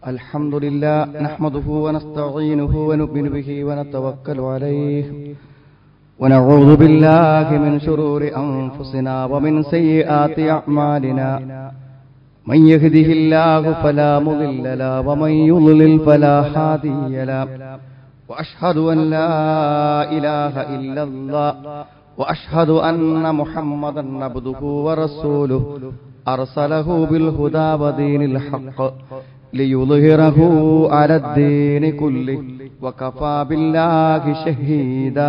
الحمد لله نحمده ونستعينه ونؤمن به ونتوكل عليه ونعوذ بالله من شرور أنفسنا ومن سيئات أعمالنا من يهده الله فلا مضل له ومن يضلل فلا هادي له وأشهد أن لا إله إلا الله وأشهد أن محمدا عبده ورسوله أرسله بالهدى ودين الحق ليظهره على الدين كله وكفى بالله شهيدا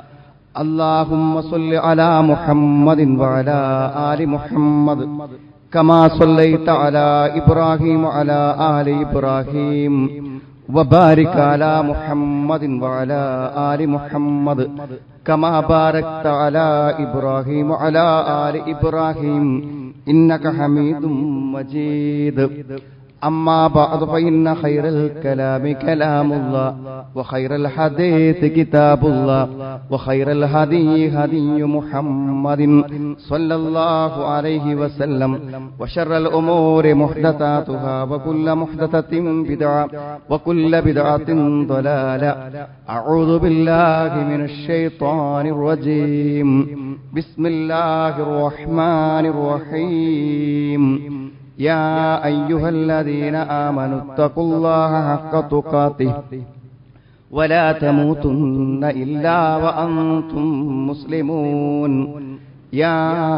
اللهم صل على محمد وعلى آل محمد كما صليت على إبراهيم وعلى آل إبراهيم وبارك على محمد وعلى آل محمد كما باركت على إبراهيم وعلى آل إبراهيم إنك حميد مجيد أما بعد فإن خير الكلام كلام الله وخير الحديث كتاب الله وخير الهدي هدي محمد صلى الله عليه وسلم وشر الأمور محدثاتها وكل محدثة بدعة وكل بدعة ضلالة أعوذ بالله من الشيطان الرجيم بسم الله الرحمن الرحيم يا أيها الذين آمنوا اتقوا الله حق تقاته ولا تموتن إلا وأنتم مسلمون يا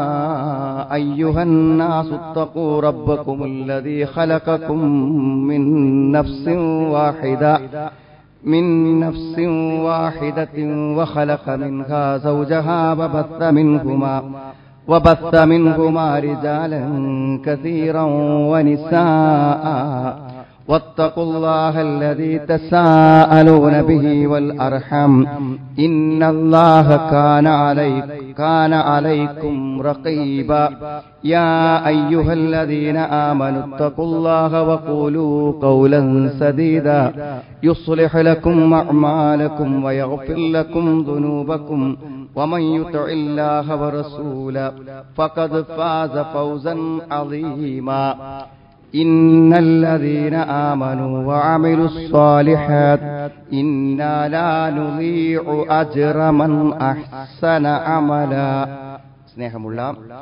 أيها الناس اتقوا ربكم الذي خلقكم من نفس واحدة من نفس واحدة وخلق منها زوجها وبث منهما وبث منهما رجالا كثيرا ونساء واتقوا الله الذي تساءلون به والأرحم إن الله كان عليك كان عليكم رقيبا يا أيها الذين آمنوا اتقوا الله وقولوا قولا سديدا يصلح لكم أعمالكم ويغفر لكم ذنوبكم ومن يطع الله ورسوله فقد فاز فوزا عظيما إن الذين آمنوا وعملوا الصالحات إنا لا نضيع أجر من أحسن عملا സ്നേഹമുള്ള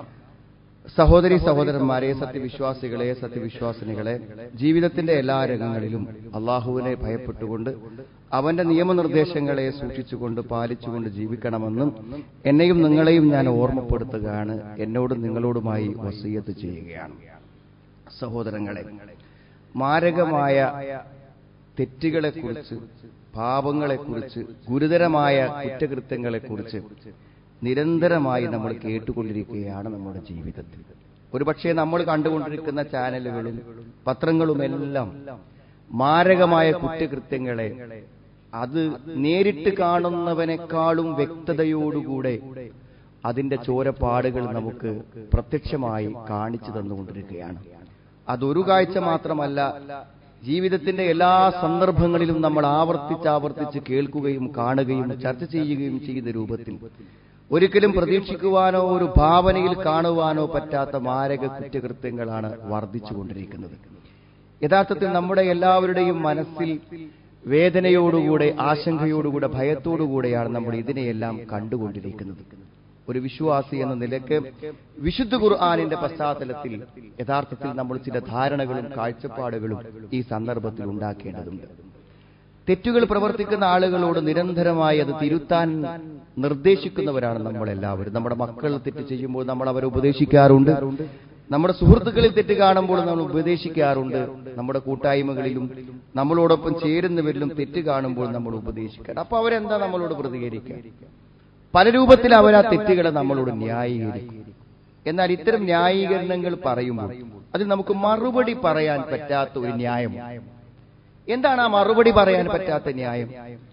സഹോദരി സഹോദരന്മാരെ സത്യവിശ്വാസികളെ സത്യവിശ്വാസിനികളെ ജീവിതത്തിന്റെ എല്ലാ രംഗങ്ങളിലും അള്ളാഹുവിനെ ഭയപ്പെട്ടുകൊണ്ട് അവന്റെ നിയമനിർദ്ദേശങ്ങളെ സൂക്ഷിച്ചുകൊണ്ട് പാലിച്ചുകൊണ്ട് ജീവിക്കണമെന്നും എന്നെയും നിങ്ങളെയും ഞാൻ ഓർമ്മപ്പെടുത്തുകയാണ് എന്നോടും നിങ്ങളോടുമായി വസീയത്ത് ചെയ്യുകയാണ് സഹോദരങ്ങളെ മാരകമായ തെറ്റുകളെക്കുറിച്ച് പാപങ്ങളെക്കുറിച്ച് ഗുരുതരമായ കുറ്റകൃത്യങ്ങളെക്കുറിച്ച് നിരന്തരമായി നമ്മൾ കേട്ടുകൊണ്ടിരിക്കുകയാണ് നമ്മുടെ ജീവിതത്തിൽ ഒരുപക്ഷെ നമ്മൾ കണ്ടുകൊണ്ടിരിക്കുന്ന ചാനലുകളും പത്രങ്ങളുമെല്ലാം മാരകമായ കുറ്റകൃത്യങ്ങളെ അത് നേരിട്ട് കാണുന്നവനേക്കാളും വ്യക്തതയോടുകൂടെ അതിന്റെ ചോരപ്പാടുകൾ നമുക്ക് പ്രത്യക്ഷമായി കാണിച്ചു തന്നുകൊണ്ടിരിക്കുകയാണ് അതൊരു കാഴ്ച മാത്രമല്ല ജീവിതത്തിന്റെ എല്ലാ സന്ദർഭങ്ങളിലും നമ്മൾ ആവർത്തിച്ച് ആവർത്തിച്ച് കേൾക്കുകയും കാണുകയും ചർച്ച ചെയ്യുകയും ചെയ്ത രൂപത്തിൽ ഒരിക്കലും പ്രതീക്ഷിക്കുവാനോ ഒരു ഭാവനയിൽ കാണുവാനോ പറ്റാത്ത മാരക കുറ്റകൃത്യങ്ങളാണ് വർദ്ധിച്ചുകൊണ്ടിരിക്കുന്നത് യഥാർത്ഥത്തിൽ നമ്മുടെ എല്ലാവരുടെയും മനസ്സിൽ വേദനയോടുകൂടെ ആശങ്കയോടുകൂടെ ഭയത്തോടുകൂടെയാണ് നമ്മൾ ഇതിനെയെല്ലാം കണ്ടുകൊണ്ടിരിക്കുന്നത് ഒരു വിശ്വാസി എന്ന നിലക്ക് വിശുദ്ധ ഖുർആാനിന്റെ പശ്ചാത്തലത്തിൽ യഥാർത്ഥത്തിൽ നമ്മൾ ചില ധാരണകളും കാഴ്ചപ്പാടുകളും ഈ സന്ദർഭത്തിൽ ഉണ്ടാക്കേണ്ടതുണ്ട് തെറ്റുകൾ പ്രവർത്തിക്കുന്ന ആളുകളോട് നിരന്തരമായി അത് തിരുത്താൻ നിർദ്ദേശിക്കുന്നവരാണ് നമ്മളെല്ലാവരും നമ്മുടെ മക്കൾ തെറ്റ് ചെയ്യുമ്പോൾ നമ്മൾ അവരെ ഉപദേശിക്കാറുണ്ട് നമ്മുടെ സുഹൃത്തുക്കളിൽ തെറ്റ് കാണുമ്പോൾ നമ്മൾ ഉപദേശിക്കാറുണ്ട് നമ്മുടെ കൂട്ടായ്മകളിലും നമ്മളോടൊപ്പം ചേരുന്നവരിലും തെറ്റ് കാണുമ്പോൾ നമ്മൾ ഉപദേശിക്കണം അപ്പൊ അവരെന്താ നമ്മളോട് പ്രതികരിക്കുക പല രൂപത്തിൽ അവർ ആ തെറ്റുകളെ നമ്മളോട് ന്യായീകരിക്കും എന്നാൽ ഇത്തരം ന്യായീകരണങ്ങൾ പറയുമ്പോൾ അതിൽ നമുക്ക് മറുപടി പറയാൻ പറ്റാത്ത ഒരു ന്യായം എന്താണ് ആ മറുപടി പറയാൻ പറ്റാത്ത ന്യായം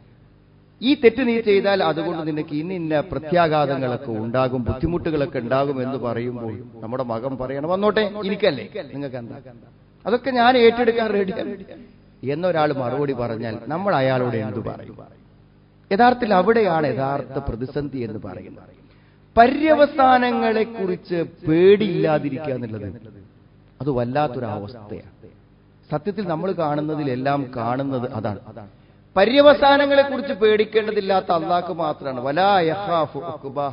ഈ തെറ്റ് നീ ചെയ്താൽ അതുകൊണ്ട് നിനക്ക് ഇന്ന ഇന്ന പ്രത്യാഘാതങ്ങളൊക്കെ ഉണ്ടാകും ബുദ്ധിമുട്ടുകളൊക്കെ ഉണ്ടാകും എന്ന് പറയുമ്പോൾ നമ്മുടെ മകൻ പറയണം വന്നോട്ടെ എനിക്കല്ലേ നിങ്ങൾക്ക് എന്താ അതൊക്കെ ഞാൻ ഏറ്റെടുക്കാൻ റെഡിയാണ് എന്നൊരാൾ മറുപടി പറഞ്ഞാൽ നമ്മൾ അയാളോട് എന്തു പറയും യഥാർത്ഥത്തിൽ അവിടെയാണ് യഥാർത്ഥ പ്രതിസന്ധി എന്ന് പറയുന്നത് പര്യവസാനങ്ങളെ കുറിച്ച് പേടിയില്ലാതിരിക്കുക എന്നുള്ളത് അത് വല്ലാത്തൊരവസ്ഥയാണ് സത്യത്തിൽ നമ്മൾ കാണുന്നതിലെല്ലാം കാണുന്നത് അതാണ് പര്യവസാനങ്ങളെ കുറിച്ച് പേടിക്കേണ്ടതില്ലാത്ത അള്ളാഹ്ക്ക് മാത്രമാണ് വലാ യഖാഫു ഉഖ്ബാഹ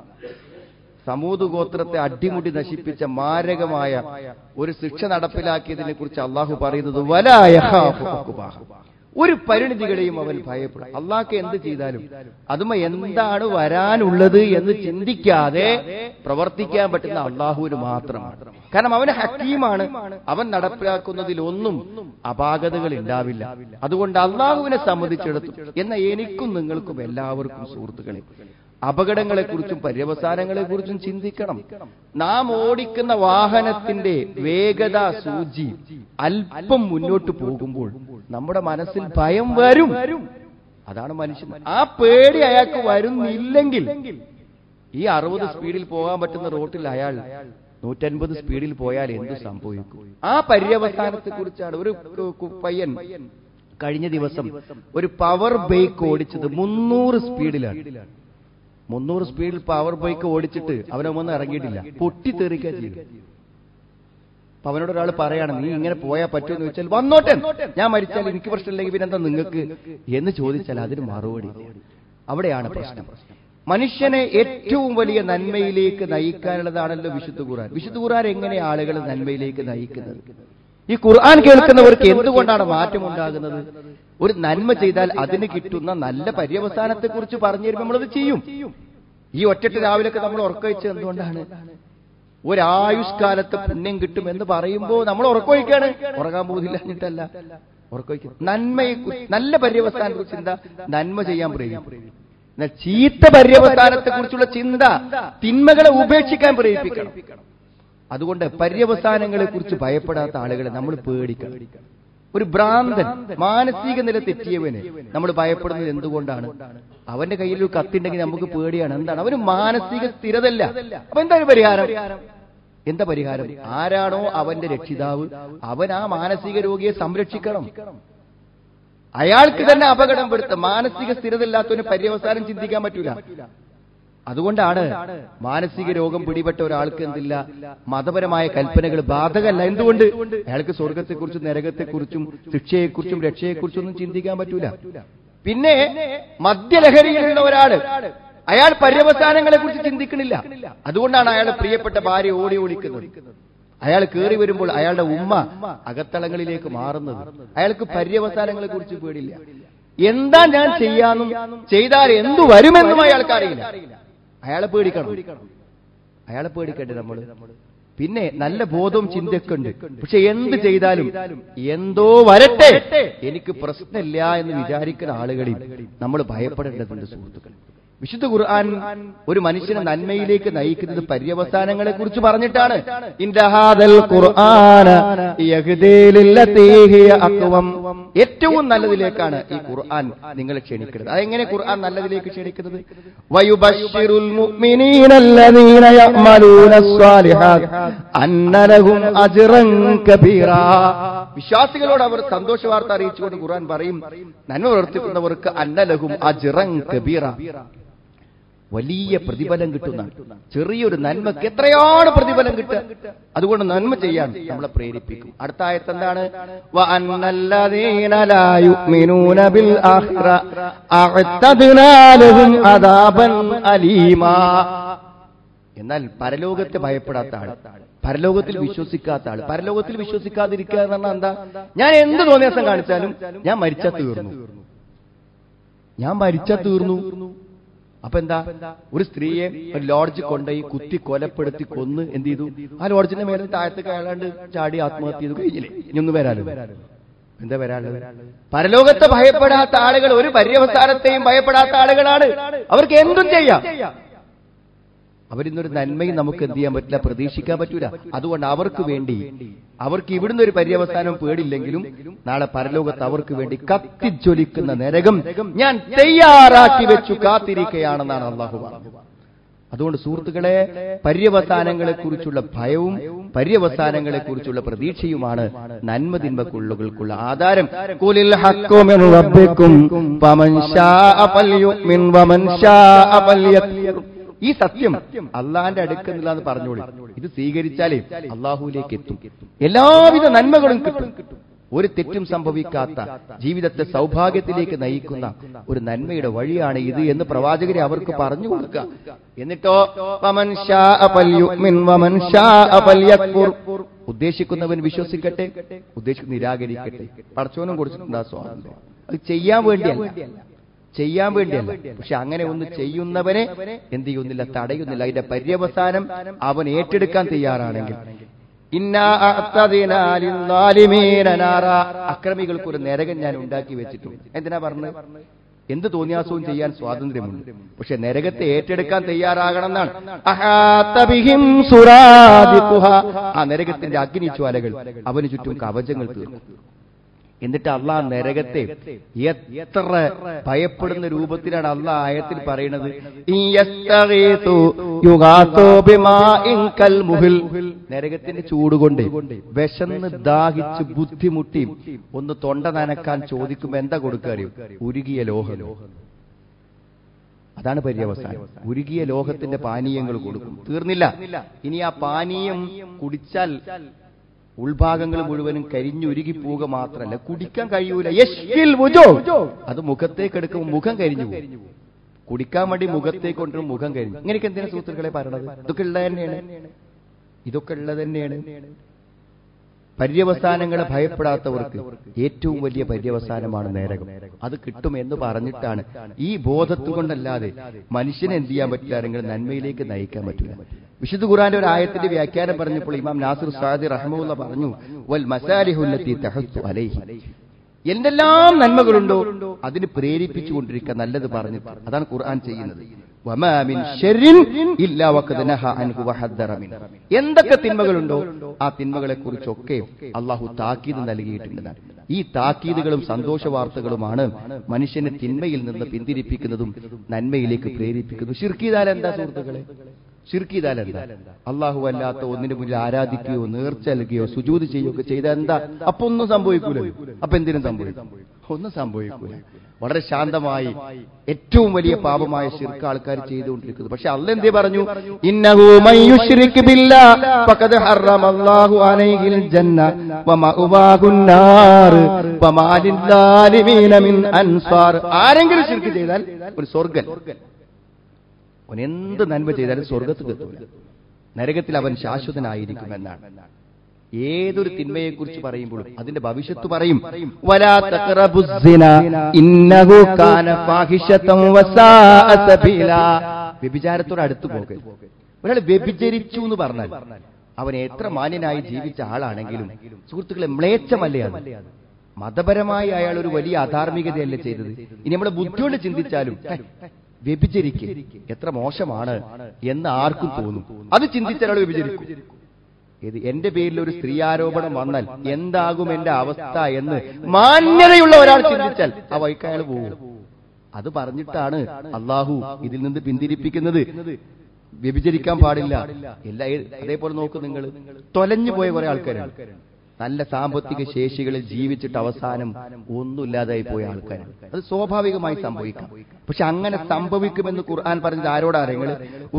സമൂത് ഗോത്രത്തെ അടിമുടി നശിപ്പിച്ച മാരകമായ ഒരു ശിക്ഷ നടപ്പിലാക്കിയതിനെ കുറിച്ച് അള്ളാഹു പറയുന്നത് വലാ യഖാഫു ഉഖ്ബാഹ ഒരു പരിണിതികളെയും അവൻ ഭയപ്പെടും അള്ളാഹ്ക്ക് എന്ത് ചെയ്താലും അതുമ എന്താണ് വരാനുള്ളത് എന്ന് ചിന്തിക്കാതെ പ്രവർത്തിക്കാൻ പറ്റുന്ന അള്ളാഹുവിന് മാത്രമാണ് കാരണം അവന് ഹക്കീമാണ് അവൻ നടപ്പിലാക്കുന്നതിൽ ഒന്നും അപാകതകൾ ഉണ്ടാവില്ല അതുകൊണ്ട് അള്ളാഹുവിനെ സംബന്ധിച്ചിടത്തും എന്ന എനിക്കും നിങ്ങൾക്കും എല്ലാവർക്കും സുഹൃത്തുക്കളെ അപകടങ്ങളെക്കുറിച്ചും പര്യവസാനങ്ങളെക്കുറിച്ചും ചിന്തിക്കണം നാം ഓടിക്കുന്ന വാഹനത്തിന്റെ വേഗത സൂചി അല്പം മുന്നോട്ട് പോകുമ്പോൾ നമ്മുടെ മനസ്സിൽ ഭയം വരും അതാണ് മനുഷ്യൻ ആ പേടി അയാൾക്ക് വരുന്നില്ലെങ്കിൽ ഈ അറുപത് സ്പീഡിൽ പോകാൻ പറ്റുന്ന റോട്ടിൽ അയാൾ നൂറ്റൻപത് സ്പീഡിൽ പോയാൽ എന്ത് സംഭവിക്കും ആ പര്യവസാനത്തെ കുറിച്ചാണ് ഒരു കു- കു- പയ്യൻ കഴിഞ്ഞ ദിവസം ഒരു പവർ ബൈക്ക് ഓടിച്ചത് മുന്നൂറ് സ്പീഡിലാണ് മുന്നൂറ് സ്പീഡിൽ പവർ ബൈക്ക് ഓടിച്ചിട്ട് അവനൊന്നും ഇറങ്ങിയിട്ടില്ല പൊട്ടിത്തെറിക്കുക ചെയ്തു അപ്പൊ അവനോട് ഒരാൾ പറയാണ് നീ ഇങ്ങനെ പോയാൽ പറ്റുമെന്ന് ചോദിച്ചാൽ വന്നോട്ടെ ഞാൻ മരിച്ചാൽ എനിക്ക് പ്രശ്നമില്ലെങ്കിൽ പിന്നെന്താ നിങ്ങൾക്ക് എന്ന് ചോദിച്ചാൽ അതിന് മറുപടി ഇല്ല. അവിടെയാണ് പ്രശ്നം മനുഷ്യനെ ഏറ്റവും വലിയ നന്മയിലേക്ക് നയിക്കാനുള്ളതാണല്ലോ വിശുദ്ധ ഖുർആൻ വിശുദ്ധ ഖുർആൻ എങ്ങനെ ആളുകളെ നന്മയിലേക്ക് നയിക്കുന്നത് ഈ ഖുർആൻ കേൾക്കുന്നവർക്ക് എന്തുകൊണ്ടാണ് മാറ്റമുണ്ടാകുന്നത് ഒരു നന്മ ചെയ്താൽ അതിന് കിട്ടുന്ന നല്ല പര്യവസാനത്തെ കുറിച്ച് പറഞ്ഞു തരുമ്പോൾ നമ്മളത് ചെയ്യും ഈ ഒറ്റട്ട് രാവിലൊക്കെ നമ്മൾ ഉറക്കവെച്ചത് എന്തുകൊണ്ടാണ് ഒരായുഷ്കാലത്ത് പുണ്യം കിട്ടും എന്ന് പറയുമ്പോൾ നമ്മൾ ഉറക്കവയ്ക്കാണ് ഉറങ്ങാൻ പോകുന്നില്ല എന്നിട്ടല്ല ഉറക്കവയ്ക്കും നന്മയെ കു- നല്ല പര്യവസാനത്തെ കുറിച്ച് ചിന്ത നന്മ ചെയ്യാൻ പ്രേരിപ്പിക്കും എന്നാൽ ചീത്ത പര്യവസാനത്തെ കുറിച്ചുള്ള ചിന്ത തിന്മകളെ ഉപേക്ഷിക്കാൻ പ്രേരിപ്പിക്കണം അതുകൊണ്ട് പര്യവസാനങ്ങളെ കുറിച്ച് ഭയപ്പെടാത്ത ആളുകളെ നമ്മൾ പേടിക്കണം ഒരു ഭ്രാന്തൻ മാനസിക നില തെറ്റിയവന് നമ്മൾ ഭയപ്പെടുന്നത് എന്തുകൊണ്ടാണ് അവന്റെ കയ്യിൽ ഒരു കത്തുണ്ടെങ്കിൽ നമുക്ക് പേടിയാണ് എന്താണ് അവന് മാനസിക സ്ഥിരതല്ല അപ്പൊ എന്താണ് പരിഹാരം എന്താ പരിഹാരം ആരാണോ അവന്റെ രക്ഷിതാവ് അവൻ ആ മാനസിക രോഗിയെ സംരക്ഷിക്കണം അയാൾക്ക് തന്നെ അപകടം പെടുത്ത മാനസിക സ്ഥിരതയില്ലാത്തവന് പര്യവസാനം ചിന്തിക്കാൻ പറ്റൂല അതുകൊണ്ടാണ് മാനസിക രോഗം പിടിപെട്ട ഒരാൾക്ക് എന്തില്ല മതപരമായ കൽപ്പനകൾ ബാധകല്ല എന്തുകൊണ്ട് അയാൾക്ക് സ്വർഗത്തെക്കുറിച്ചും നരകത്തെക്കുറിച്ചും ശിക്ഷയെക്കുറിച്ചും രക്ഷയെക്കുറിച്ചും ഒന്നും ചിന്തിക്കാൻ പറ്റൂല പിന്നെ മദ്യലഹരിയിലുള്ള ഒരാള് അയാൾ പര്യവസാനങ്ങളെ കുറിച്ച് ചിന്തിക്കണില്ല അതുകൊണ്ടാണ് അയാളുടെ പ്രിയപ്പെട്ട ഭാര്യ ഓടി ഓടിക്കുന്നത് അയാൾ കയറി വരുമ്പോൾ അയാളുടെ ഉമ്മ അകത്തളങ്ങളിലേക്ക് മാറുന്നത് അയാൾക്ക് പര്യവസാനങ്ങളെ കുറിച്ച് പേടില്ല എന്താ ഞാൻ ചെയ്യാന്നും ചെയ്താൽ എന്തു വരുമെന്നും അയാൾക്ക് അറിയില്ല അയാളെ പേടിക്കണം അയാളെ പേടിക്കണ്ടേ നമ്മൾ പിന്നെ നല്ല ബോധവും ചിന്തയൊക്കെ ഉണ്ട് പക്ഷെ എന്ത് ചെയ്താലും എന്തോ വരട്ടെ എനിക്ക് പ്രശ്നമില്ല എന്ന് വിചാരിക്കുന്ന ആളുകളിൽ നമ്മൾ ഭയപ്പെടേണ്ടതുണ്ട് സുഹൃത്തുക്കൾ വിശുദ്ധ ഖുർആൻ ഒരു മനുഷ്യനെ നന്മയിലേക്ക് നയിക്കുന്നത് പര്യവസാനങ്ങളെ കുറിച്ച് പറഞ്ഞിട്ടാണ് ഇൻദഹാദൽ ഖുർആന യഹ്ദീ ലില്ലതീ ഹിയ അഖ്വം. ഏറ്റവും നല്ലതിലേക്കാണ് ഈ ഖുർആൻ നിങ്ങളെ ക്ഷണിക്കുന്നത് അതെങ്ങനെ ഖുർആൻ നല്ലതിലേക്ക് ക്ഷണിക്കുന്നത് വയുബശ്ശിറുൽ മുഅ്മിനീന അല്ലദീന യഅമലൂന സ്വാലിഹാത്ത് അന്ന ലഹും അജ്റൻ കബീറാ വിശ്വാസികളോട് അവർ സന്തോഷ വാർത്ത അറിയിച്ചുകൊണ്ട് ഖുർആൻ പറയും നന്മ പ്രവർത്തിക്കുന്നവർക്ക് അന്നലഹും അജ്റൻ കബീറ വലിയ പ്രതിഫലം കിട്ടുന്ന ചെറിയൊരു നന്മക്ക് എത്രയാണ് പ്രതിഫലം കിട്ടുക അതുകൊണ്ട് നന്മ ചെയ്യാൻ നമ്മളെ പ്രേരിപ്പിക്കും അടുത്ത ആയത്ത് എന്താണ് വ അന്നല്ലദീന ലാ യുഅ്മിനൂന ബിൽ ആഖിറ അഅ്തദ്നാ ലഹും അദാബൻ അലീമാ എന്നാൽ പരലോകത്തെ ഭയപ്പെടാത്ത ആൾ പരലോകത്തിൽ വിശ്വസിക്കാത്ത ആൾ പരലോകത്തിൽ വിശ്വസിക്കാതിരിക്കുക എന്ന് പറഞ്ഞാൽ എന്താ ഞാൻ എന്ത് തോന്നിയാസം കാണിച്ചാലും ഞാൻ മരിച്ചാ തീർന്നു ഞാൻ മരിച്ചാ തീർന്നു അപ്പൊ എന്താ ഒരു സ്ത്രീയെ ഒരു ലോഡ്ജ് കൊണ്ടുപോയി കുത്തി കൊലപ്പെടുത്തി കൊന്ന് എന്ത് ചെയ്തു ആ ലോഡ്ജിന്റെ മേലെ താഴത്തേക്ക് അയാളാണ്ട് ചാടി ആത്മഹത്യ ചെയ്തു കഴിഞ്ഞില്ലേ ഇനി ഒന്ന് വരാലോ എന്താ വരാനുള്ളത് പരലോകത്തെ ഭയപ്പെടാത്ത ആളുകൾ ഒരു പര്യവസാനത്തെയും ഭയപ്പെടാത്ത ആളുകളാണ് അവർക്ക് എന്തും ചെയ്യാം അവരിന്നൊരു നന്മയും നമുക്ക് എന്ത് ചെയ്യാൻ പറ്റില്ല പ്രതീക്ഷിക്കാൻ പറ്റൂല അതുകൊണ്ട് അവർക്ക് വേണ്ടി അവർക്ക് ഇവിടുന്ന് ഒരു പര്യവസാനം പേടില്ലെങ്കിലും നാളെ പരലോകത്ത് അവർക്ക് വേണ്ടി കത്തിജ്വലിക്കുന്ന നരകം ഞാൻ തയ്യാറാക്കി വെച്ചു കാത്തിരിക്കുകയാണെന്നാണ് അള്ളാഹു പറഞ്ഞത് അതുകൊണ്ട് സുഹൃത്തുക്കളെ പര്യവസാനങ്ങളെ കുറിച്ചുള്ള ഭയവും പര്യവസാനങ്ങളെ കുറിച്ചുള്ള പ്രതീക്ഷയുമാണ് നന്മ തിന്മക്കുള്ളുകൾക്കുള്ള ആധാരം ഖുലിൽ ഹഖ്ഖു മിൻ റബ്ബിക്കും ഫമൻ ശാഅ ഫൽയുമിൻ വമൻ ശാഅ ഫൽയക്ഫുർ ഈ സത്യം അള്ളാന്റെ അടുക്കുന്നില്ല എന്ന് പറഞ്ഞോളി ഇത് സ്വീകരിച്ചാലേ അള്ളാഹുവിലേക്ക് എത്തും എല്ലാവിധ നന്മകളും കിട്ടും ഒരു തെറ്റും സംഭവിക്കാത്ത ജീവിതത്തെ സൗഭാഗ്യത്തിലേക്ക് നയിക്കുന്ന ഒരു നന്മയുടെ വഴിയാണ് ഇത് എന്ന് പ്രവാചകരെ അവർക്ക് പറഞ്ഞു കൊടുക്കുക എന്നിട്ടോ വമൻ ശാഅ ഫൽയുഅ്മിൻ വമൻ ശാഅ ഫൽയക്ഫുർ. ഉദ്ദേശിക്കുന്നവൻ വിശ്വസിക്കട്ടെ ഉദ്ദേശിക്കുന്ന നിരാകരിക്കട്ടെ പടച്ചോനും കൊടുത്തിട്ടുണ്ട് ആ സ്വാതന്ത്ര്യം അത് ചെയ്യാൻ വേണ്ടിയല്ല ചെയ്യാൻ വേണ്ടിയല്ല പക്ഷെ അങ്ങനെ ഒന്ന് ചെയ്യുന്നവനെ എന്ത് ചെയ്യുന്നില്ല തടയുന്നില്ല അതിന്റെ പര്യവസാനം അവൻ ഏറ്റെടുക്കാൻ തയ്യാറാണെങ്കിൽ ഇന്നാ അഅ്തദിനാ ലിദ്ദാലിമീന നാറാ. അക്രമികൾക്ക് ഒരു നരകം ഞാൻ ഉണ്ടാക്കി വെച്ചിട്ടുണ്ട് എന്തിനാ പറഞ്ഞത് എന്ത് തോന്നിയാസവും ചെയ്യാൻ സ്വാതന്ത്ര്യമുണ്ട് പക്ഷെ നരകത്തെ ഏറ്റെടുക്കാൻ തയ്യാറാകണം എന്നാണ് അഹാത്ത ബിഹിം സുറാദിഖുഹ. ആ നരകത്തിന്റെ അഗ്നിജ്വാലകൾ അവന് ചുറ്റും കവചങ്ങൾ തീർന്നു എന്നിട്ട് അള്ളാഹ് നരകത്തെ എത്ര ഭയപ്പെടുന്ന രൂപത്തിലാണ് അള്ളാഹ് ആയത്തിൽ പറയുന്നത് "ഇൻ യസ്തഗീഥു യുഗാഥു ബിമാഇൻ കൽമുഹിൽ." നരകത്തിന്റെ ചൂടുകൊണ്ട് വിശന്ന് ദാഹിച്ച് ബുദ്ധിമുട്ടി ഒന്ന് തൊണ്ട നനക്കാൻ ചോദിക്കുമ്പോ എന്താ കൊടുക്കുക അറിയോ ഉരുകിയ ലോഹം അതാണ് പര്യവസാനം ഉരുകിയ ലോഹത്തിന്റെ പാനീയങ്ങൾ കൊടുക്കും തീർന്നില്ല ഇനി ആ പാനീയം കുടിച്ചാൽ ഉൾഭാഗങ്ങൾ മുഴുവനും കരിഞ്ഞുരുകി പോവുക മാത്രമല്ല കുടിക്കാൻ കഴിയൂല യശ്കിൽ വുജോ. അത് മുഖത്തേക്ക് എടുക്കുമ്പോൾ മുഖം കരിഞ്ഞു പോകും കുടിക്കാൻ വേണ്ടി മുഖത്തേക്ക് കൊണ്ടുവരും മുഖം കരിഞ്ഞു ഇങ്ങനെയൊക്കെ എന്തിനാ സുഹൃത്തുക്കളെ പറയണത് ഇതൊക്കെ ഉള്ളത് തന്നെയാണ് ഇതൊക്കെ ഉള്ളത് തന്നെയാണ് പര്യവസാനങ്ങളെ ഭയപ്പെടാത്തവർക്ക് ഏറ്റവും വലിയ പര്യവസാനമാണ് നരകം അത് കിട്ടും എന്ന് പറഞ്ഞിട്ടാണ് ഈ ബോധത്തു കൊണ്ടല്ലാതെ മനുഷ്യനെ എന്ത് ചെയ്യാൻ പറ്റില്ല നിങ്ങൾ നന്മയിലേക്ക് നയിക്കാൻ പറ്റില്ല വിശുദ്ധ ഖുറാന്റെ ഒരു ആയത്തിന്റെ വ്യാഖ്യാനം പറഞ്ഞപ്പോൾ ഇമാം നാസിർ സാദി റഹ്മുള്ള പറഞ്ഞു വൽ മസാലിഹുല്ലത്തി തഹസ്സു അലൈഹി എന്തെല്ലാം നന്മകളുണ്ടോ അതിന് പ്രേരിപ്പിച്ചുകൊണ്ടിരിക്കുക നല്ലത് പറഞ്ഞിട്ട് അതാണ് ഖുർആൻ ചെയ്യുന്നത് വമാ മിൻ ശർരിൻ ഇല്ലാ വഖദ് നഹ അൻഹു വഹദ്ദറ മിൻ. എന്തൊക്കെ തിന്മകളുണ്ടോ ആ തിന്മകളെ കുറിച്ചൊക്കെ അള്ളാഹു താക്കീത് നൽകിയിട്ടുള്ളതാണ് ഈ താക്കീതുകളും സന്തോഷ വാർത്തകളുമാണ് മനുഷ്യനെ തിന്മയിൽ നിന്ന് പിന്തിരിപ്പിക്കുന്നതും നന്മയിലേക്ക് പ്രേരിപ്പിക്കുന്നതും ഷിർക്കിതാൽ എന്താ സുഹൃത്തുക്കളെ ഷിർക്കിതാൽ എന്താ അള്ളാഹു അല്ലാത്ത ഒന്നിനു മുന്നിൽ ആരാധിക്കുകയോ നേർച്ച നൽകുകയോ സുജൂത് ചെയ്യുകയോ ചെയ്താൽ എന്താ അപ്പൊ ഒന്നും സംഭവിക്കൂല അപ്പൊ എന്തിനും സംഭവിക്കും ഒന്നും സംഭവിക്കൂല വളരെ ശാന്തമായി ഏറ്റവും വലിയ പാപമായ ശിർക്ക് ആൾക്കാർ ചെയ്തുകൊണ്ടിരിക്കുന്നത് പക്ഷെ അല്ല എന്തേ പറഞ്ഞു ഇന്നഹു മൻ യുശ്രിക് ബില്ലാഹ് ഫഖദ് ഹറമല്ലാഹു അലൈഹിൽ ജന്ന വമഅവാഹുൻ നാർ വമാ ലിദ്ദാലിമീന മിൻ അൻസാർ ആരെങ്കിലും ശിർക്ക് ചെയ്താൽ ഒരു സ്വർഗ്ഗൻ അവൻ എന്ത് നന്മ ചെയ്താലും സ്വർഗത്തിൽ എത്തൂല നരകത്തിൽ അവൻ ശാശ്വതനായിരിക്കുമെന്നാണ് ഏതൊരു തിന്മയെക്കുറിച്ച് പറയുമ്പോഴും അതിന്റെ ഭവിഷ്യത്ത് പറയും വലാ തഖറബുസ് സിന ഇന്നഹു കാന ഫാഹിഷതൻ വസാഅ സബീല വ്യഭിചാരത്തോട് അടുത്തു പോകരുത് ഒരാൾ വ്യഭിചരിച്ചു എന്ന് പറഞ്ഞാൽ അവൻ എത്ര മാന്യനായി ജീവിച്ച ആളാണെങ്കിലും സുഹൃത്തുക്കളെ മ്ലേച്ഛമല്ലേ അത് മതപരമായി അയാൾ ഒരു വലിയ അധാർമികതയല്ലേ ചെയ്തത് ഇനി നമ്മളെ ബുദ്ധിയോട് ചിന്തിച്ചാലും ഹേ, വ്യഭിചരിക്ക് എത്ര മോശമാണ് എന്ന് ആർക്കും തോന്നും അത് ചിന്തിച്ച ഒരാൾ വ്യഭിചരിക്കും ഇത് എന്റെ പേരിൽ ഒരു സ്ത്രീ ആരോപണം വന്നാൽ എന്താകും എന്റെ അവസ്ഥ എന്ന് മാന്യതയുള്ള ഒരാൾ ചിന്തിച്ചാൽ ആ വഴിക്ക് അയാൾ പോകും അത് പറഞ്ഞിട്ടാണ് അള്ളാഹു ഇതിൽ നിന്ന് പിന്തിരിപ്പിക്കുന്നത് വ്യഭിചരിക്കാൻ പാടില്ല എല്ലാ അതേപോലെ നോക്കും നിങ്ങൾ തൊലഞ്ഞു പോയ കുറെ ആൾക്കാരാണ് നല്ല സാമ്പത്തിക ശേഷികളിൽ ജീവിച്ചിട്ട് അവസാനം ഒന്നുമില്ലാതായി പോയ ആൾക്കാരാണ് അത് സ്വാഭാവികമായി സംഭവിക്കാം പക്ഷെ അങ്ങനെ സംഭവിക്കുമെന്ന് ഖുർആൻ പറഞ്ഞത് ആരോടാ നിങ്ങൾ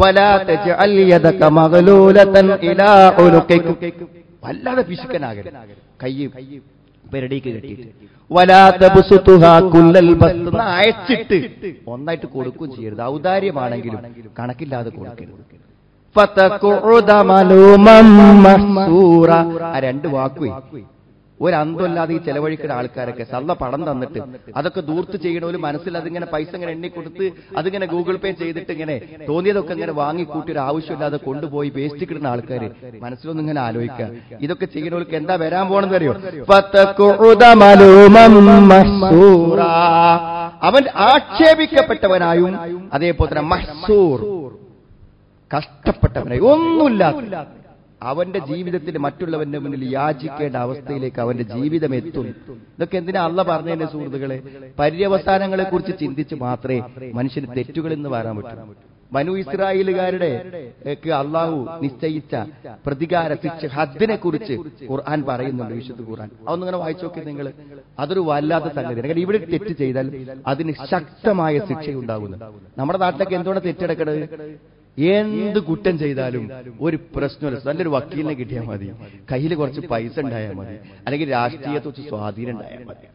വല്ലാതെ പിശുക്കനാകരുത് കൈ പെരടിക്ക് കെട്ടിയിട്ട് വലാത്ത അയച്ചിട്ട് ഒന്നായിട്ട് കൊടുക്കുകയും ചെയ്യരുത് ഔദാര്യമാണെങ്കിലും കണക്കില്ലാതെ കൊടുക്കരുത് ഫതഖുദ മലൂമം മഹ്സൂറ. ആ രണ്ട് വാക്കുവേ ഒരു അന്തമില്ലാതെ ഈ ചെലവഴിക്കുന്ന ആൾക്കാരൊക്കെ സല്ല പണം തന്നിട്ട് അതൊക്കെ ദൂർത്ത് ചെയ്യണോലും മനസ്സിൽ അതിങ്ങനെ പൈസ ഇങ്ങനെ എണ്ണി കൊടുത്ത് അതിങ്ങനെ ഗൂഗിൾ പേ ചെയ്തിട്ട് ഇങ്ങനെ തോന്നിയതൊക്കെ ഇങ്ങനെ വാങ്ങിക്കൂട്ടി ഒരു ആവശ്യമില്ലാതെ കൊണ്ടുപോയി വേസ്റ്റ് കിടുന്ന ആൾക്കാർ മനസ്സിലൊന്നും ഇങ്ങനെ ആലോചിക്കുക ഇതൊക്കെ ചെയ്യണവർക്ക് എന്താ വരാൻ പോണെന്ന് അറിയോ ഫതഖുദ മലൂമം മഹ്സൂറ. അവൻ ആക്ഷേപിക്കപ്പെട്ടവനായും അതേപോലെ തന്നെ മഹ്സൂർ കഷ്ടപ്പെട്ടവനായി ഒന്നുമില്ലാത്ത അവന്റെ ജീവിതത്തിൽ മറ്റുള്ളവന്റെ മുന്നിൽ യാചിക്കേണ്ട അവസ്ഥയിലേക്ക് അവന്റെ ജീവിതം എത്തും ഇതൊക്കെ എന്തിനാ അല്ല പറഞ്ഞതിന്റെ സുഹൃത്തുക്കളെ പര്യവസാനങ്ങളെ കുറിച്ച് ചിന്തിച്ച് മാത്രമേ മനുഷ്യന് തെറ്റുകളിൽ നിന്ന് വരാൻ പറ്റൂ മനു ഇസ്രായേലുകാരുടെ ഏക്ക് അള്ളാഹു നിശ്ചയിച്ച പ്രതികാര ശിക്ഷ ഹദ്ദിനെ കുറിച്ച് ഖുർആൻ പറയുന്നുണ്ട് വിശുദ്ധ ഖുർആൻ അതൊന്നിങ്ങനെ വായിച്ചു നോക്കി നിങ്ങൾ അതൊരു വല്ലാത്ത സംഗതിയാണ് കാരണം ഇവിടെ തെറ്റ് ചെയ്താൽ അതിന് ശക്തമായ ശിക്ഷയുണ്ടാകുന്നു നമ്മുടെ നാട്ടിലൊക്കെ എന്തുകൊണ്ട് തെറ്റെടുക്കണത് എന്ത് കുറ്റം ചെയ്താലും ഒരു പ്രശ്നമില്ല നല്ലൊരു വക്കീലിനെ കിട്ടിയാൽ മതി കയ്യിൽ കുറച്ച് പൈസ ഉണ്ടായാൽ മതി അല്ലെങ്കിൽ രാഷ്ട്രീയത്തെ കുറച്ച് സ്വാധീനം ഉണ്ടായാൽ മതി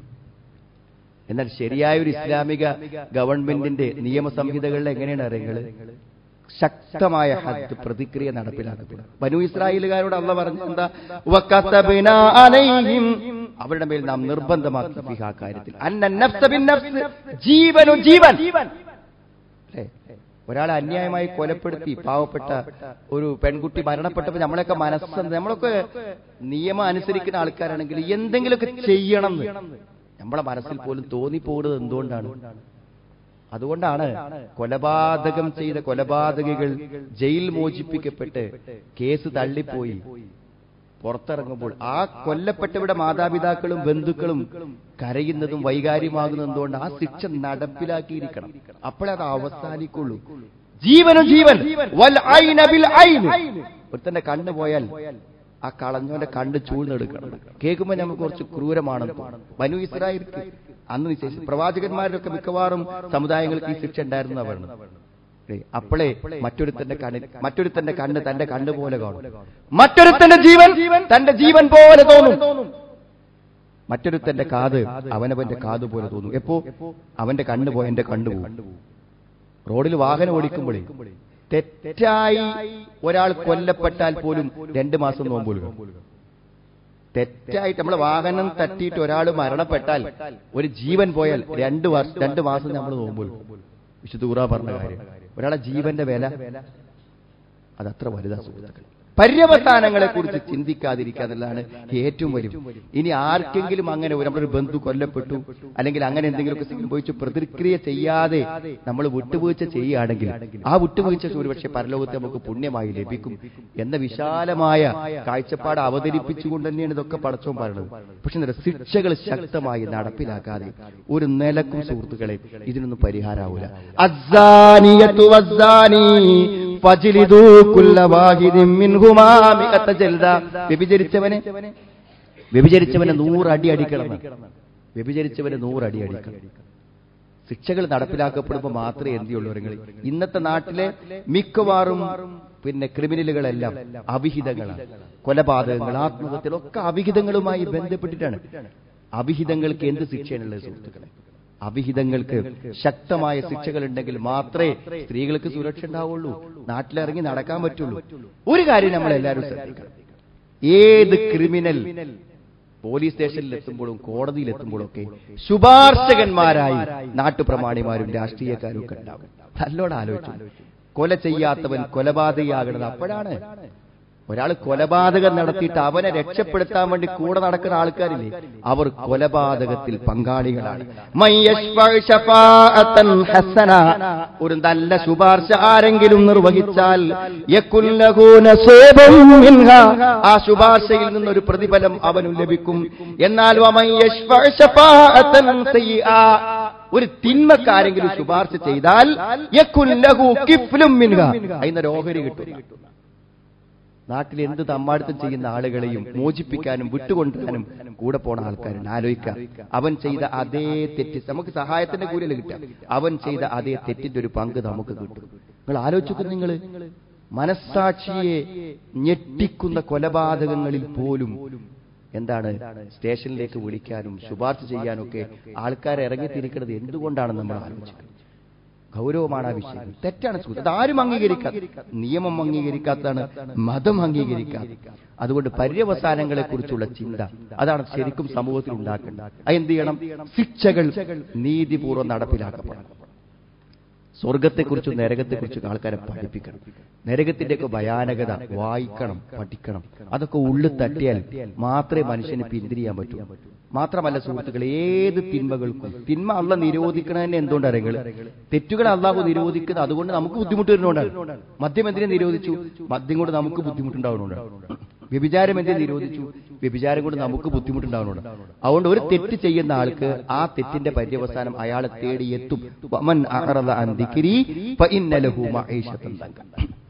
എന്നാൽ ശരിയായ ഒരു ഇസ്ലാമിക ഗവൺമെന്റിന്റെ നിയമസംഹിതകളിൽ എങ്ങനെയാണ് അറിയുന്നത് ശക്തമായ ഹദ് പ്രതിക്രിയ നടപ്പിലാക്കപ്പെടും ബനു ഇസ്രായേലുകാരോട് അള്ള പറഞ്ഞു എന്താ വക്കത്തബിനാ അലൈഹിം അവരുടെ മേൽ നാം നിർബന്ധമാക്കി ഫിഹ കാര്യത്തിൽ അന്ന നഫ്സ ബിൻ നഫ്സ് ജീവനു ജീവൻ അല്ലേ ഒരാളെ അന്യായമായി കൊലപ്പെടുത്തി പാവപ്പെട്ട ഒരു പെൺകുട്ടി മരണപ്പെട്ടപ്പോൾ നമ്മളൊക്കെ മനസ്സ് നമ്മളൊക്കെ നിയമം അനുസരിക്കുന്ന ആൾക്കാരാണെങ്കിൽ എന്തെങ്കിലുമൊക്കെ ചെയ്യണം എന്ന് നമ്മളെ മനസ്സിൽ പോലും തോന്നിപ്പോകുന്നത് എന്തുകൊണ്ടാണ് അതുകൊണ്ടാണ് കൊലപാതകം ചെയ്ത കൊലപാതകികൾ ജയിൽ മോചിപ്പിക്കപ്പെട്ട് കേസ് തള്ളിപ്പോയി പുറത്തിറങ്ങുമ്പോൾ ആ കൊല്ലപ്പെട്ടവരുടെ മാതാപിതാക്കളും ബന്ധുക്കളും കരയുന്നതും വൈകാര്യമാകുന്നതും എന്തുകൊണ്ട് ആ ശിക്ഷ നടപ്പിലാക്കിയിരിക്കണം അപ്പോഴേ അത് അവസാനിക്കുള്ളൂ ജീവനും ജീവൻ വൽ ഐന ബിൽ ഐൻ ഒരുത്തന്റെ കണ്ണ് പോയാൽ ആ കളഞ്ഞവന്റെ കണ്ണ് ചൂഴ്ന്നെടുക്കണം കേൾക്കുമ്പോൾ നമുക്ക് കുറച്ച് ക്രൂരമാണെന്ന് തോന്നും ബനു ഇസ്രായേൽക്ക് അന്ന് നിശ്ചയിച്ചു പ്രവാചകന്മാരൊക്കെ മിക്കവാറും സമുദായങ്ങൾക്ക് ഈ ശിക്ഷ ഉണ്ടായിരുന്നു പറയുന്നത് അപ്പോളേ മറ്റൊരുത്തന്റെ കണ്ണിൽ മറ്റൊരുത്തന്റെ കണ്ണ് തന്റെ കണ്ണ് പോലെ കാണും മറ്റൊരുത്തന്റെ ജീവൻ തന്റെ ജീവൻ പോലെ തോന്നും മറ്റൊരുത്തന്റെ കാത് അവനവന്റെ കാത് പോലെ തോന്നും എപ്പോ അവന്റെ കണ്ണ് പോയ എന്റെ കണ്ണ് പോകും റോഡിൽ വാഹനം ഓടിക്കുമ്പോഴേ തെറ്റായി ഒരാൾ കൊല്ലപ്പെട്ടാൽ പോലും രണ്ടു മാസം നോമ്പുക തെറ്റായിട്ട് നമ്മൾ വാഹനം തട്ടിയിട്ട് ഒരാൾ മരണപ്പെട്ടാൽ ഒരു ജീവൻ പോയാൽ രണ്ട് വർഷം രണ്ട് മാസം നമ്മൾ നോമ്പുക വിശുദ്ധ ഖുറാ പറഞ്ഞ കാര്യം ഒരാളെ ജീവന്റെ വില അതത്ര വലുതാ സുഹൃത്തുക്കൾ പര്യവസാനങ്ങളെ കുറിച്ച് ചിന്തിക്കാതിരിക്കുക എന്നുള്ളതാണ് ഏറ്റവും വലുത് ഇനി ആർക്കെങ്കിലും അങ്ങനെ ഒരു നമ്മളൊരു ബന്ധു കൊല്ലപ്പെട്ടു അല്ലെങ്കിൽ അങ്ങനെ എന്തെങ്കിലുമൊക്കെ സംഭവിച്ചു പ്രതിക്രിയ ചെയ്യാതെ നമ്മൾ വിട്ടുവീഴ്ച ചെയ്യുകയാണെങ്കിൽ ആ വിട്ടുവീഴ്ച ഒരുപക്ഷെ പരലോകത്ത് നമുക്ക് പുണ്യമായി ലഭിക്കും എന്ന വിശാലമായ കാഴ്ചപ്പാട് അവതരിപ്പിച്ചുകൊണ്ട് തന്നെയാണ് ഇതൊക്കെ പടച്ചോൻ പറയുന്നത് പക്ഷെ എന്താ ശിക്ഷകൾ ശക്തമായി നടപ്പിലാക്കാതെ ഒരു നിലക്കും സുഹൃത്തുക്കളെ ഇതിനൊന്നും പരിഹാരമാവൂല അസാനിയത്തു വസ്സാനി ഫജ്ലിദൂ കുല്ല വാഹിദിൻ മിൻഹുമാ മിഅത ജൽദ വ്യഭിചരിച്ചവനെ വ്യഭിചരിച്ചവനെ നൂറടി അടിക്കണം വ്യഭിചരിച്ചവനെ നൂറടി അടിക്കണം ശിക്ഷകൾ നടപ്പിലാക്കപ്പെടുമ്പോൾ മാത്രമേ എന്തിയുള്ളൂ നിങ്ങൾ ഇന്നത്തെ നാട്ടിലെ മിക്കവാറും പിന്നെ ക്രിമിനലുകളെല്ലാം അവിഹിതങ്ങളാണ് കൊലപാതകങ്ങൾ ആത്മഹത്യകൾ ഒക്കെ അവിഹിതങ്ങളുമായി ബന്ധപ്പെട്ടിട്ടാണ് അവിഹിതങ്ങൾക്ക് എന്ത് ശിക്ഷയാണുള്ളത് സുഹൃത്തുക്കളെ അവിഹിതങ്ങൾക്ക് ശക്തമായ ശിക്ഷകൾ ഉണ്ടെങ്കിൽ മാത്രമേ സ്ത്രീകൾക്ക് സുരക്ഷ ഉണ്ടാവുള്ളൂ നാട്ടിലിറങ്ങി നടക്കാൻ പറ്റുള്ളൂ ഒരു കാര്യം നമ്മൾ എല്ലാവരും ശ്രദ്ധിക്കണം ഏത് ക്രിമിനൽ പോലീസ് സ്റ്റേഷനിൽ എത്തുമ്പോഴും കോടതിയിൽ എത്തുമ്പോഴും ഒക്കെ ശുപാർശകന്മാരായി നാട്ടുപ്രമാണിമാരും രാഷ്ട്രീയക്കാരും ഒക്കെ ഉണ്ടാവും നല്ലോണം ആലോചിച്ചു കൊല ചെയ്യാത്തവൻ കൊലപാതകയാകണത് അപ്പോഴാണ് ഒരാൾ കൊലപാതകം നടത്തിയിട്ട് അവനെ രക്ഷപ്പെടുത്താൻ വേണ്ടി കൂടെ നടക്കുന്ന ആൾക്കാരില്ലേ അവർ കൊലപാതകത്തിൽ പങ്കാളികളാണ് ഒരു നല്ല ശുപാർശ ആരെങ്കിലും നിർവഹിച്ചാൽ ആ ശുപാർശയിൽ നിന്നൊരു പ്രതിഫലം അവനും ലഭിക്കും എന്നാൽ ഒരു തിന്മക്കാരെങ്കിലും ശുപാർശ ചെയ്താൽ അതിനൊരു ഓഹരി കിട്ടും നാട്ടിൽ എന്ത് തമ്മാടുത്തം ചെയ്യുന്ന ആളുകളെയും മോചിപ്പിക്കാനും വിട്ടുകൊണ്ടുവരാനും കൂടെ പോണ ആൾക്കാരുണ്ട് ആലോചിക്കാം അവൻ ചെയ്ത അതേ തെറ്റ് നമുക്ക് സഹായത്തിന്റെ കൂലിയിൽ കിട്ടാം അവൻ ചെയ്ത അതേ തെറ്റിന്റെ ഒരു പങ്ക് നമുക്ക് കിട്ടും നിങ്ങൾ ആലോചിക്കും നിങ്ങൾ മനസ്സാക്ഷിയെ ഞെട്ടിക്കുന്ന കൊലപാതകങ്ങളിൽ പോലും എന്താണ് സ്റ്റേഷനിലേക്ക് വിളിക്കാനും ശുപാർശ ചെയ്യാനും ഒക്കെ ആൾക്കാരെ ഇറങ്ങിത്തിരിക്കുന്നത് എന്തുകൊണ്ടാണ് നമ്മൾ ആലോചിക്കുന്നത് ഗൗരവമാണ് ആ വിഷയം തെറ്റാണ് സുഹൃത്ത് അതാരും അംഗീകരിക്കാത്ത നിയമം അംഗീകരിക്കാത്തതാണ് മതം അംഗീകരിക്കാത്ത അതുകൊണ്ട് പര്യവസാനങ്ങളെ കുറിച്ചുള്ള ചിന്ത അതാണ് ശരിക്കും സമൂഹത്തിൽ ഉണ്ടാക്കേണ്ടത് അതെന്ത് ചെയ്യണം ശിക്ഷകൾ നീതിപൂർവ്വം നടപ്പിലാക്കപ്പെടണം സ്വർഗത്തെക്കുറിച്ചും നരകത്തെക്കുറിച്ചും ആൾക്കാരെ പഠിപ്പിക്കണം നരകത്തിന്റെയൊക്കെ ഭയാനകത വായിക്കണം പഠിക്കണം അതൊക്കെ ഉള്ളിൽ തട്ടിയാൽ മാത്രമേ മനുഷ്യന് പിന്തിരിയാൻ പറ്റൂ മാത്രമല്ല സുഹൃത്തുക്കൾ ഏത് തിന്മകൾക്കും തിന്മ അള്ള നിരോധിക്കണതിന് എന്തുകൊണ്ടാണ് നിങ്ങൾ തെറ്റുകൾ അള്ളാഹു നിരോധിക്കുന്നത് അതുകൊണ്ട് നമുക്ക് ബുദ്ധിമുട്ട് വരുന്നതുകൊണ്ടാണ് മദ്യം എന്തിനെ നിരോധിച്ചു മദ്യം കൊണ്ട് നമുക്ക് ബുദ്ധിമുട്ടുണ്ടാവുന്നുണ്ട് വ്യഭിചാരം എന്തിനെ നിരോധിച്ചു വ്യഭിചാരം കൊണ്ട് നമുക്ക് ബുദ്ധിമുട്ടുണ്ടാവുന്നുണ്ട് അതുകൊണ്ട് ഒരു തെറ്റ് ചെയ്യുന്ന ആൾക്ക് ആ തെറ്റിന്റെ പര്യവസാനം അയാളെ തേടി എത്തും വമൻ അഅറദ അൻ ദിക്രി ഫഇന്ന ലഹു മഈശത്തൻ ദങ്ക.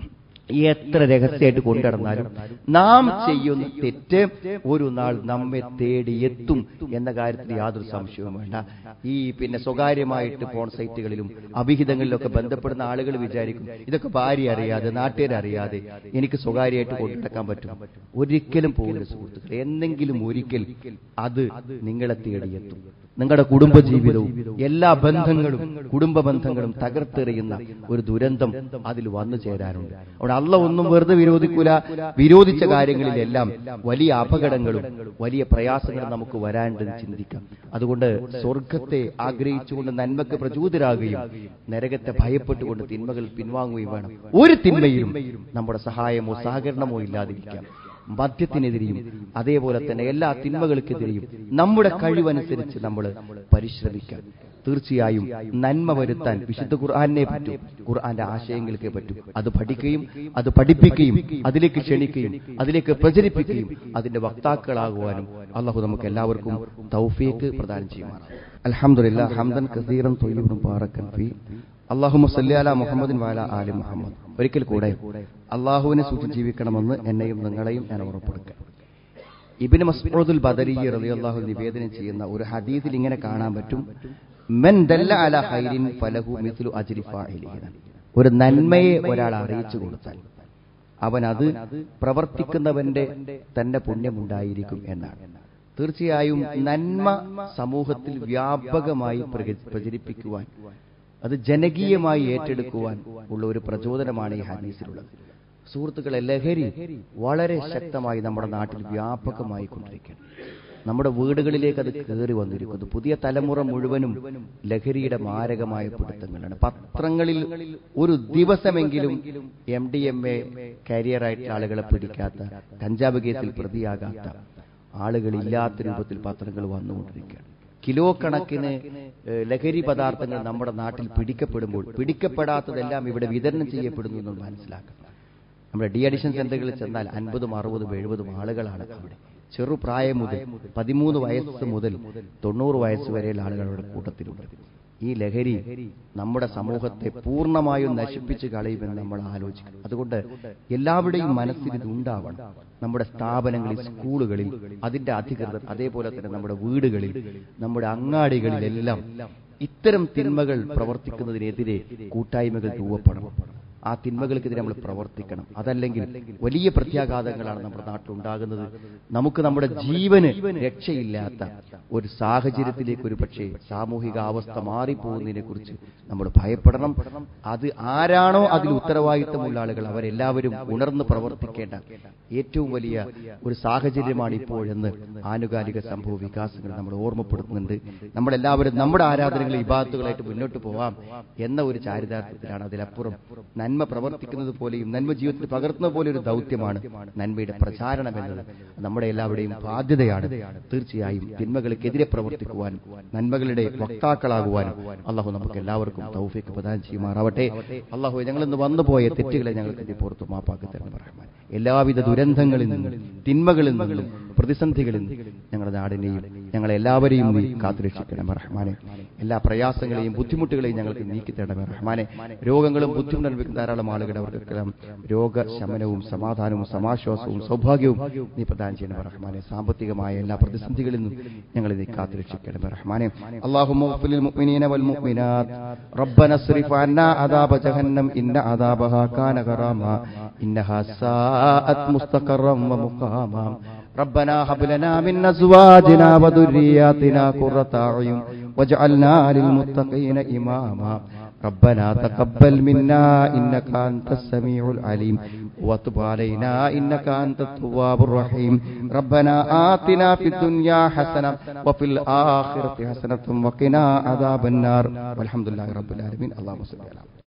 എത്ര രഹസ്യമായിട്ട് കൊണ്ടുനടന്നാലും നാം ചെയ്യുന്ന തെറ്റ് ഒരു നാൾ നമ്മെ തേടി എത്തും എന്ന കാര്യത്തിൽ യാതൊരു സംശയവും വേണ്ട ഈ പിന്നെ സ്വകാര്യമായിട്ട് ഫോൺ സൈറ്റുകളിലും അഭിഹിതങ്ങളിലൊക്കെ ബന്ധപ്പെടുന്ന ആളുകൾ വിചാരിക്കും ഇതൊക്കെ ഭാര്യ അറിയാതെ നാട്ടുകാരറിയാതെ എനിക്ക് സ്വകാര്യമായിട്ട് കൊണ്ടുനടക്കാൻ പറ്റും ഒരിക്കലും പോകില്ല സുഹൃത്തുക്കളെ എന്നെങ്കിലും ഒരിക്കൽ അത് നിങ്ങളെ തേടിയെത്തും നിങ്ങളുടെ കുടുംബജീവിതവും എല്ലാ ബന്ധങ്ങളും കുടുംബ ബന്ധങ്ങളും തകർത്തെറിയുന്ന ഒരു ദുരന്തം അതിൽ വന്നു ചേരാനുണ്ട് അവിടെ അള്ള ഒന്നും വെറുതെ വിരോധിക്കൂല വിരോധിച്ച കാര്യങ്ങളിലെല്ലാം വലിയ അപകടങ്ങളും വലിയ പ്രയാസങ്ങളും നമുക്ക് വരാനുണ്ടെന്ന് ചിന്തിക്കാം അതുകൊണ്ട് സ്വർഗത്തെ ആഗ്രഹിച്ചുകൊണ്ട് നന്മക്ക് പ്രചോദരാകുകയും നരകത്തെ ഭയപ്പെട്ടുകൊണ്ട് തിന്മകൾ പിൻവാങ്ങുകയും വേണം ഒരു തിന്മയിലും നമ്മുടെ സഹായമോ സഹകരണമോ ഇല്ലാതിരിക്കാം മദ്യത്തിനെതിരെയും അതേപോലെ തന്നെ എല്ലാ തിന്മകൾക്കെതിരെയും നമ്മുടെ കഴിവനുസരിച്ച് നമ്മൾ പരിശ്രമിക്കാം തീർച്ചയായും നന്മ വരുത്താൻ വിശുദ്ധ ഖുർആാനെ പറ്റും ഖുർആന്റെ ആശയങ്ങൾക്ക് പറ്റും അത് പഠിക്കുകയും അത് പഠിപ്പിക്കുകയും അതിലേക്ക് ക്ഷണിക്കുകയും അതിലേക്ക് പ്രചരിപ്പിക്കുകയും അതിന്റെ വക്താക്കളാകുവാനും അള്ളാഹു നമുക്ക് എല്ലാവർക്കും തൗഫീക്ക് പ്രദാനം ചെയ്യുമാണ് അലഹമുല്ല ഹംദൻ കസീറൻ തൊയ്യബും പാറക്കൻ ഫി അള്ളാഹുമ സല്യാല മുഹമ്മദിൻ വാല ആലി മുഹമ്മദ് ഒരിക്കൽ കൂടെ അള്ളാഹുവിനെ സൂക്ഷിച്ച് ജീവിക്കണമെന്ന് എന്നെയും നിങ്ങളെയും ഞാൻ ഉറപ്പെടുക്കാം ഇബിന് മസ്ഊദുൽ ബദരി റളിയല്ലാഹു നിവേദനം ചെയ്യുന്ന ഒരു ഹദീസിൽ ഇങ്ങനെ കാണാൻ പറ്റും മെൻ ദല്ല അല ഹൈരിൻ ഫലഹു മിസ്ലു അജ്രി ഫാഇലിഹി ഒരു നന്മയെ ഒരാൾ അറിയിച്ചു കൊടുത്താൽ അവൻ അത് പ്രവർത്തിക്കുന്നവന്റെ തന്നെ പുണ്യമുണ്ടായിരിക്കും എന്നാണ് തീർച്ചയായും നന്മ സമൂഹത്തിൽ വ്യാപകമായി പ്രക- പ്രചരിപ്പിക്കുവാൻ അത് ജനകീയമായി ഏറ്റെടുക്കുവാൻ ഉള്ള ഒരു പ്രചോദനമാണ് ഈ ഹദീസിലുള്ളത് സുഹൃത്തുക്കളെ ലഹരി വളരെ ശക്തമായി നമ്മുടെ നാട്ടിൽ വ്യാപകമായി കൊണ്ടിരിക്കുകയാണ് നമ്മുടെ വീടുകളിലേക്ക് അത് കയറി വന്നിരിക്കുന്നു പുതിയ തലമുറ മുഴുവനും ലഹരിയുടെ മാരകമായ പിടുത്തങ്ങളാണ് പത്രങ്ങളിൽ ഒരു ദിവസമെങ്കിലും എം ഡി എം എ കരിയറായിട്ടുള്ള ആളുകളെ പിടിക്കാത്ത കഞ്ചാവ് കേസിൽ പ്രതിയാകാത്ത ആളുകൾ ഇല്ലാത്ത രൂപത്തിൽ പത്രങ്ങൾ വന്നുകൊണ്ടിരിക്കുകയാണ് കിലോ കണക്കിന് ഏഹ്, ലഹരി പദാർത്ഥങ്ങൾ നമ്മുടെ നാട്ടിൽ പിടിക്കപ്പെടുമ്പോൾ പിടിക്കപ്പെടാത്തതെല്ലാം ഇവിടെ വിതരണം ചെയ്യപ്പെടുന്നു എന്ന് മനസ്സിലാക്കണം നമ്മുടെ ഡി അഡിഷൻ സെന്ററുകളിൽ ചെന്നാൽ അൻപതും അറുപതും എഴുപതും ആളുകളാണ് അവിടെ ചെറുപ്രായം മുതൽ പതിമൂന്ന് വയസ്സ് മുതൽ തൊണ്ണൂറ് വയസ്സ് വരെയുള്ള ആളുകൾ അവിടെ കൂട്ടത്തിലുണ്ട് ഈ ലഹരി നമ്മുടെ സമൂഹത്തെ പൂർണ്ണമായും നശിപ്പിച്ച് കളയുമെന്ന് നമ്മൾ ആലോചിക്കണം അതുകൊണ്ട് എല്ലാവരുടെയും മനസ്സിൽ ഇത് ഉണ്ടാവണം നമ്മുടെ സ്ഥാപനങ്ങളിൽ സ്കൂളുകളിൽ അതിന്റെ അധികൃതർ അതേപോലെ തന്നെ നമ്മുടെ വീടുകളിൽ നമ്മുടെ അങ്ങാടികളിലെല്ലാം ഇത്തരം തിന്മകൾ പ്രവർത്തിക്കുന്നതിനെതിരെ കൂട്ടായ്മകൾ രൂപപ്പെടണം ആ തിന്മകൾക്കെതിരെ നമ്മൾ പ്രവർത്തിക്കണം അതല്ലെങ്കിൽ വലിയ പ്രത്യാഘാതങ്ങളാണ് നമ്മുടെ നാട്ടിലുണ്ടാകുന്നത് നമുക്ക് നമ്മുടെ ജീവന് രക്ഷയില്ലാത്ത ഒരു സാഹചര്യത്തിലേക്ക് ഒരു പക്ഷേ സാമൂഹിക അവസ്ഥ മാറിപ്പോകുന്നതിനെ കുറിച്ച് നമ്മൾ ഭയപ്പെടണം അത് ആരാണോ അതിൽ ഉത്തരവാദിത്തമുള്ള ആളുകൾ അവരെല്ലാവരും ഉണർന്ന് പ്രവർത്തിക്കേണ്ട ഏറ്റവും വലിയ ഒരു സാഹചര്യമാണ് ഇപ്പോഴെന്ന് ആനുകാലിക സംഭവ വികാസങ്ങൾ നമ്മൾ ഓർമ്മപ്പെടുത്തുന്നുണ്ട് നമ്മളെല്ലാവരും നമ്മുടെ ആരാധനകളെ ഇബാത്തുകളായിട്ട് മുന്നോട്ട് പോവാം എന്ന ഒരു ചാരിതാർത്ഥ്യത്തിലാണ് അതിലപ്പുറം നന്മ പ്രവർത്തിക്കുന്നത് പോലെയും നന്മ ജീവിതത്തിൽ പകർത്തുന്ന പോലെ ഒരു ദൗത്യമാണ് നന്മയുടെ പ്രചാരണം എന്നത് നമ്മുടെ എല്ലാവരുടെയും ബാധ്യതയാണ് തീർച്ചയായും തിന്മകൾക്കെതിരെ പ്രവർത്തിക്കുവാനും നന്മകളുടെ വക്താക്കളാകുവാനും അള്ളാഹു നമുക്ക് എല്ലാവർക്കും തൗഫീക്ക് പ്രദാനം ചെയ്യുമാറാവട്ടെ അള്ളാഹു ഞങ്ങൾ ഇന്ന് വന്നുപോയ തെറ്റുകളെ ഞങ്ങൾക്ക് ഇനി പുറത്തു മാപ്പാക്കി തരണം റഹ്മാൻ എല്ലാവിധ ദുരന്തങ്ങളിൽ നിന്നും തിന്മകളിൽ നിന്നും പ്രതിസന്ധികളിൽ നിന്നും ഞങ്ങളുടെ നാടിനെയും ഞങ്ങളെ എല്ലാവരെയും നീ കാത്തുരക്ഷിക്കണം റഹ്മാനെ എല്ലാ പ്രയാസങ്ങളെയും ബുദ്ധിമുട്ടുകളെയും ഞങ്ങൾക്ക് നീക്കി തരണം റഹ്മാനെ രോഗങ്ങളും ബുദ്ധിമുട്ട് അനുഭവിക്കുന്ന ധാരാളം ആളുകളുടെ അവർക്കെല്ലാം രോഗശമനവും സമാധാനവും സമാശ്വാസവും സൗഭാഗ്യവും നീ പ്രദാനം ചെയ്യണം റഹ്മാനെ സാമ്പത്തികമായ എല്ലാ പ്രതിസന്ധികളിൽ നിന്നും ഞങ്ങളെ നീ കാത്തുരക്ഷിക്കണം റഹ്മാനെ അള്ളാഹു المؤمنين والمؤمنات ربنا اصرف عنا عذاب جهنم إن عذابها كان غراما إنها ساءت مستقرا ومقاما ربنا هب لنا من أزواجنا وذرياتنا قرة أعين واجعلنا للمتقين إماما ربنا تقبل منا إنك أنت السميع العليم وتب علينا إنك أنت التواب الرحيم ربنا آتنا في الدنيا حسنة وفي الآخرة حسنة وقنا عذاب النار والحمد لله رب العالمين اللهم صل على محمد